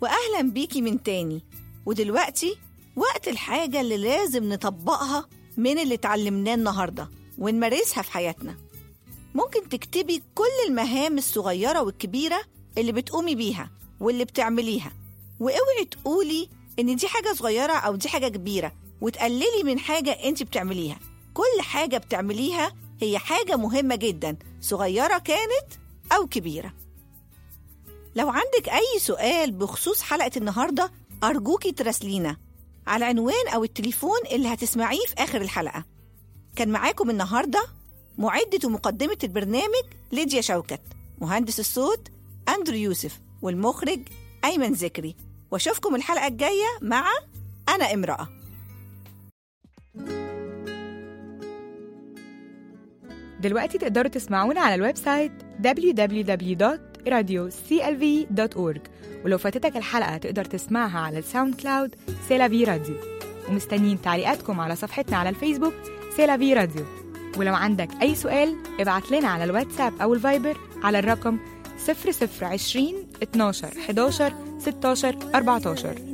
وأهلا بيكي من تاني ودلوقتي وقت الحاجة اللي لازم نطبقها من اللي اتعلمناه النهاردة ونمارسها في حياتنا ممكن تكتبي كل المهام الصغيرة والكبيرة اللي بتقومي بيها واللي بتعمليها واوعي تقولي ان دي حاجة صغيرة او دي حاجة كبيرة وتقللي من حاجة انت بتعمليها كل حاجة بتعمليها هي حاجة مهمة جدا صغيرة كانت أو كبيرة لو عندك أي سؤال بخصوص حلقة النهاردة أرجوكي تراسلينا على العنوان أو التليفون اللي هتسمعيه في آخر الحلقة كان معاكم النهاردة معدة ومقدمة البرنامج ليديا شوكت مهندس الصوت أندرو يوسف والمخرج أيمن ذكري وأشوفكم الحلقة الجاية مع أنا امرأة دلوقتي تقدروا تسمعونا على الويب سايت www.radioclv.org ولو فاتتك الحلقة تقدر تسمعها على الساوند كلاود سيلافي راديو ومستنيين تعليقاتكم على صفحتنا على الفيسبوك سيلافي راديو ولو عندك أي سؤال ابعت لنا على الواتساب أو الفايبر على الرقم 0020 12 11 16 14